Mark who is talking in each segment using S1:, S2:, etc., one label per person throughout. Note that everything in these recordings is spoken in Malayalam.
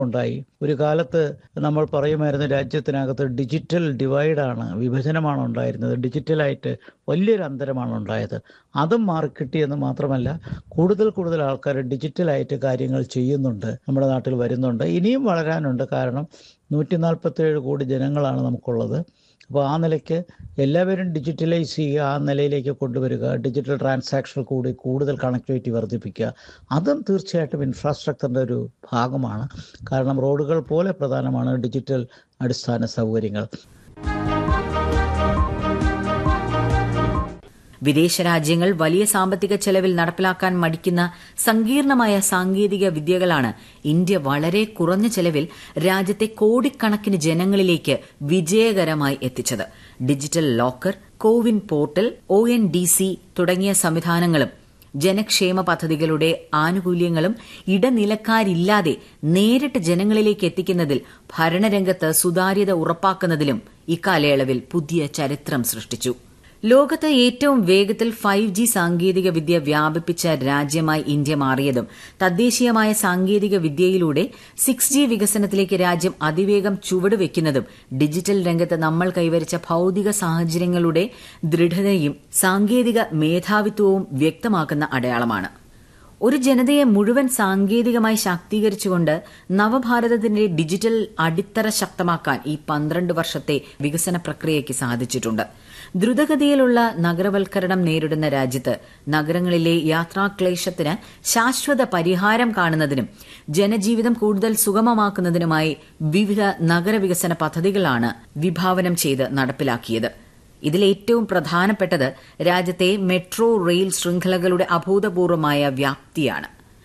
S1: ഉണ്ടായി ഒരു കാലത്ത് നമ്മൾ പറയുമായിരുന്നു രാജ്യത്തിനകത്ത് ഡിജിറ്റൽ ഡിവൈഡാണ് വിഭജനമാണ് ഉണ്ടായിരുന്നത് ഡിജിറ്റലായിട്ട് വലിയൊരു അന്തരമാണ് ഉണ്ടായത് അതും മാറിക്കിട്ടിയെന്ന് മാത്രമല്ല കൂടുതൽ കൂടുതൽ ആൾക്കാർ ഡിജിറ്റലായിട്ട് കാര്യങ്ങൾ ചെയ്യുന്നുണ്ട് നമ്മുടെ നാട്ടിൽ വരുന്നുണ്ട് ഇനിയും വളരാനുണ്ട് കാരണം നൂറ്റി നാൽപ്പത്തേഴ് കോടി ജനങ്ങളാണ് നമുക്കുള്ളത് അപ്പോൾ ആ നിലയ്ക്ക് എല്ലാവരും ഡിജിറ്റലൈസ് ചെയ്യുക ആ നിലയിലേക്ക് കൊണ്ടുവരിക ഡിജിറ്റൽ ട്രാൻസാക്ഷൻ കൂടി കൂടുതൽ കണക്ടിവിറ്റി വർദ്ധിപ്പിക്കുക അതും തീർച്ചയായിട്ടും ഇൻഫ്രാസ്ട്രക്ചറിൻ്റെ ഒരു ഭാഗമാണ് കാരണം റോഡുകൾ പോലെ പ്രധാനമാണ് ഡിജിറ്റൽ അടിസ്ഥാന സൗകര്യങ്ങൾ
S2: വിദേശ രാജ്യങ്ങൾ വലിയ സാമ്പത്തിക ചെലവിൽ നടപ്പിലാക്കാൻ മടിക്കുന്ന സങ്കീർണമായ സാങ്കേതിക വിദ്യകളാണ് ഇന്ത്യ വളരെ കുറഞ്ഞ ചെലവിൽ രാജ്യത്തെ കോടിക്കണക്കിന് ജനങ്ങളിലേക്ക് വിജയകരമായി എത്തിച്ചത് digital locker CoWIN portal O N D C തുടങ്ങിയ സംവിധാനങ്ങളും ജനക്ഷേമ പദ്ധതികളുടെ ആനുകൂല്യങ്ങളും ഇടനിലക്കാരില്ലാതെ നേരിട്ട് ജനങ്ങളിലേക്ക് എത്തിക്കുന്നതിൽ ഭരണരംഗത്ത് സുതാര്യത ഉറപ്പാക്കുന്നതിലും ഇക്കാലയളവിൽ പുതിയ ചരിത്രം സൃഷ്ടിച്ചു ലോകത്ത് ഏറ്റവും വേഗത്തിൽ ഫൈവ് ജി സാങ്കേതിക വിദ്യ വ്യാപിപ്പിച്ച രാജ്യമായി ഇന്ത്യ മാറിയതും തദ്ദേശീയമായ സാങ്കേതിക വിദ്യയിലൂടെ സിക്സ് ജി വികസനത്തിലേക്ക് രാജ്യം അതിവേഗം ചുവടുവെക്കുന്നതും ഡിജിറ്റൽ രംഗത്ത് നമ്മൾ കൈവരിച്ച ഭൌതിക സാഹചര്യങ്ങളുടെ ദൃഢതയും സാങ്കേതിക മേധാവിത്വവും വ്യക്തമാക്കുന്ന അടയാളമാണ് ഒരു ജനതയെ മുഴുവൻ സാങ്കേതികമായി ശാക്തീകരിച്ചുകൊണ്ട് നവഭാരതത്തിന്റെ ഡിജിറ്റൽ അടിത്തറ ശക്തമാക്കാൻ ഈ പന്ത്രണ്ട് വർഷത്തെ വികസന പ്രക്രിയയ്ക്ക് സാധിച്ചിട്ടുണ്ട് ദ്രുതഗതിയിലുള്ള നഗരവൽക്കരണം നേരിടുന്ന രാജ്യത്ത് നഗരങ്ങളിലെ യാത്രാക്ലേശത്തിന് ശാശ്വത പരിഹാരം കാണുന്നതിനും ജനജീവിതം കൂടുതൽ സുഗമമാക്കുന്നതിനുമായി വിവിധ നഗരവികസന പദ്ധതികളാണ് വിഭാവനം ചെയ്ത് നടപ്പിലാക്കിയത് ഇതിലേറ്റവും പ്രധാനപ്പെട്ടത് രാജ്യത്തെ മെട്രോ റെയിൽ ശൃംഖലകളുടെ അഭൂതപൂർവമായ വ്യാപ്തിയാണ്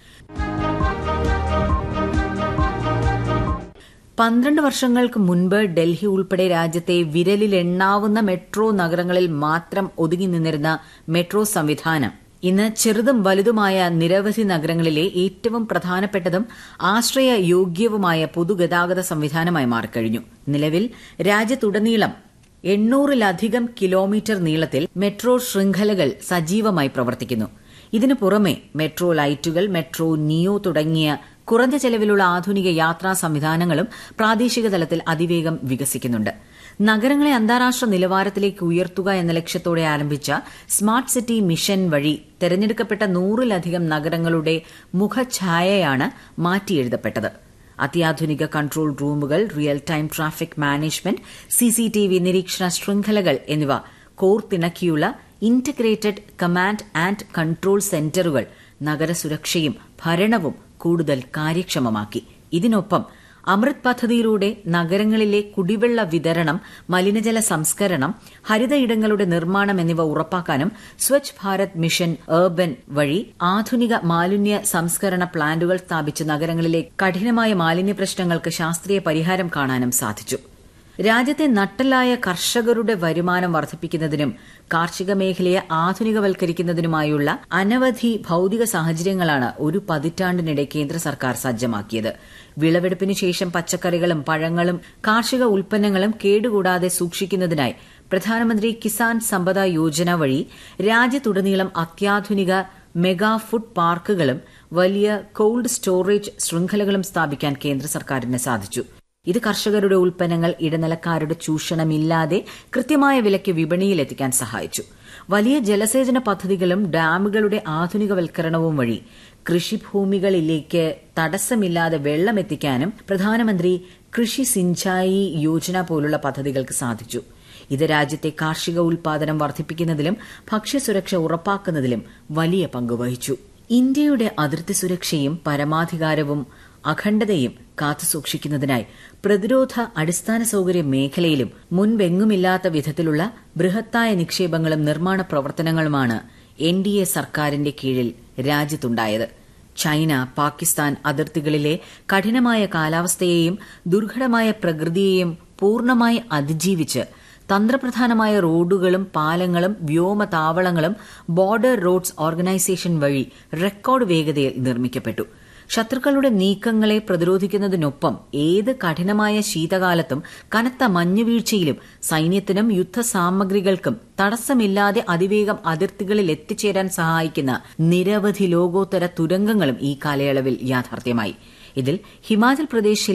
S2: പന്ത്രണ്ട് വർഷങ്ങൾക്ക് മുൻപ് ഡൽഹി ഉൾപ്പെടെ രാജ്യത്തെ വിരലിലെണ്ണാവുന്ന മെട്രോ നഗരങ്ങളിൽ മാത്രം ഒതുങ്ങി നിന്നിരുന്ന മെട്രോ സംവിധാനം ഇന്ന് ചെറുതും വലുതുമായ നിരവധി നഗരങ്ങളിലെ ഏറ്റവും പ്രധാനപ്പെട്ടതും ആശ്രയ യോഗ്യവുമായ പൊതുഗതാഗത സംവിധാനമായി മാറിക്കഴിഞ്ഞു നിലവിൽ രാജ്യത്തുടനീളം എണ്ണൂറിലധികം കിലോമീറ്റർ നീളത്തിൽ മെട്രോ ശൃംഖലകൾ സജീവമായി പ്രവർത്തിക്കുന്നു ഇതിനു പുറമെ മെട്രോ ലൈറ്റുകൾ മെട്രോ നിയോ തുടങ്ങിയ കുറഞ്ഞ ചെലവിലുള്ള ആധുനിക യാത്രാ സംവിധാനങ്ങളും പ്രാദേശിക തലത്തിൽ അതിവേഗം വികസിക്കുന്നുണ്ട് നഗരങ്ങളെ അന്താരാഷ്ട്ര നിലവാരത്തിലേക്ക് ഉയർത്തുക എന്ന ലക്ഷ്യത്തോടെ ആരംഭിച്ച സ്മാർട്ട് സിറ്റി മിഷൻ വഴി തെരഞ്ഞെടുക്കപ്പെട്ട നൂറിലധികം നഗരങ്ങളുടെ മുഖഛായയാണ് മാറ്റിയെഴുതപ്പെട്ടത് അത്യാധുനിക കൺട്രോൾ റൂമുകൾ real time traffic management CCTV നിരീക്ഷണ ശൃംഖലകൾ എന്നിവ കോർത്തിണക്കിയുള്ള ഇന്റഗ്രേറ്റഡ് കമാൻഡ് ആൻഡ് കൺട്രോൾ സെന്ററുകൾ നഗരസുരക്ഷയും ഭരണവും കൂടുതൽ കാര്യക്ഷമമാക്കി ഇതിനൊപ്പം അമൃത് പദ്ധതിയിലൂടെ നഗരങ്ങളിലെ കുടിവെള്ള വിതരണം മലിനജല സംസ്കരണം ഹരിത ഇടങ്ങളുടെ നിർമ്മാണം എന്നിവ ഉറപ്പാക്കാനും സ്വച്ഛ് ഭാരത് മിഷൻ ഏർബൻ വഴി ആധുനിക മാലിന്യ സംസ്കരണ പ്ലാന്റുകൾ സ്ഥാപിച്ച് നഗരങ്ങളിലെ കഠിനമായ മാലിന്യ പ്രശ്നങ്ങൾക്ക് ശാസ്ത്രീയ പരിഹാരം കാണാനും സാധിച്ചു രാജ്യത്തെ നട്ടലായ കർഷകരുടെ വരുമാനം വർദ്ധിപ്പിക്കുന്നതിനും കാർഷിക മേഖലയെ ആധുനികവൽക്കരിക്കുന്നതിനുമായുള്ള അനവധി ഭൌതിക സാഹചര്യങ്ങളാണ് ഒരു പതിറ്റാണ്ടിനിടെ കേന്ദ്ര സർക്കാർ സജ്ജമാക്കിയത് വിളവെടുപ്പിന് ശേഷം പച്ചക്കറികളും പഴങ്ങളും കാർഷിക ഉൽപ്പന്നങ്ങളും കേടുകൂടാതെ സൂക്ഷിക്കുന്നതിനായി പ്രധാനമന്ത്രി കിസാൻ സമ്പദ യോജന വഴി രാജ്യത്തുടനീളം അത്യാധുനിക മെഗാ ഫുഡ് പാർക്കുകളും വലിയ കോൾഡ് സ്റ്റോറേജ് ശൃംഖലകളും സ്ഥാപിക്കാൻ കേന്ദ്ര സർക്കാരിന് സാധിച്ചു ഇത് കർഷകരുടെ ഉൽപ്പന്നങ്ങൾ ഇടനിലക്കാരുടെ ചൂഷണമില്ലാതെ കൃത്യമായ വിലയ്ക്ക് വിപണിയിൽ എത്തിക്കാൻ സഹായിച്ചു വലിയ ജലസേചന പദ്ധതികളും ഡാമുകളുടെ ആധുനികവൽക്കരണവും വഴി കൃഷിഭൂമികളിലേക്ക് തടസ്സമില്ലാതെ വെള്ളം എത്തിക്കാനും പ്രധാനമന്ത്രി കൃഷി സിഞ്ചായി യോജന പോലുള്ള പദ്ധതികൾക്ക് സാധിച്ചു ഇത് രാജ്യത്തെ കാർഷിക ഉൽപാദനം വർദ്ധിപ്പിക്കുന്നതിലും ഭക്ഷ്യസുരക്ഷ ഉറപ്പാക്കുന്നതിലും വലിയ പങ്കുവഹിച്ചു ഇന്ത്യയുടെ അതിർത്തി സുരക്ഷയും പരമാധികാരവും അഖണ്ഡതയും കാത്തുസൂക്ഷിക്കുന്നതിനായി പ്രതിരോധ അടിസ്ഥാന സൌകര്യ മേഖലയിലും മുൻപെങ്ങുമില്ലാത്ത വിധത്തിലുള്ള ബൃഹത്തായ നിക്ഷേപങ്ങളും നിർമ്മാണ പ്രവർത്തനങ്ങളുമാണ് എൻ ഡി എ സർക്കാരിന്റെ കീഴിൽ രാജ്യത്തുണ്ടായത് ചൈന പാകിസ്ഥാൻ അതിർത്തികളിലെ കഠിനമായ കാലാവസ്ഥയെയും ദുർഘടമായ പ്രകൃതിയെയും പൂർണ്ണമായി അതിജീവിച്ച് തന്ത്രപ്രധാനമായ റോഡുകളും പാലങ്ങളും വ്യോമതാവളങ്ങളും ബോർഡർ റോഡ്സ് ഓർഗനൈസേഷൻ വഴി റെക്കോർഡ് വേഗതയിൽ നിർമ്മിക്കപ്പെട്ടു ശത്രുക്കളുടെ നീക്കങ്ങളെ പ്രതിരോധിക്കുന്നതിനൊപ്പം ഏത് കഠിനമായ ശീതകാലത്തും കനത്ത മഞ്ഞുവീഴ്ചയിലും സൈന്യത്തിനും യുദ്ധസാമഗ്രികൾക്കും തടസ്സമില്ലാതെ അതിവേഗം അതിർത്തികളിൽ എത്തിച്ചേരാൻ സഹായിക്കുന്ന നിരവധി ലോകോത്തര തുരങ്കങ്ങളും ഈ കാലയളവിൽ യാഥാർത്ഥ്യമായി ഇതിൽ ഹിമാചൽ പ്രദേശിൽ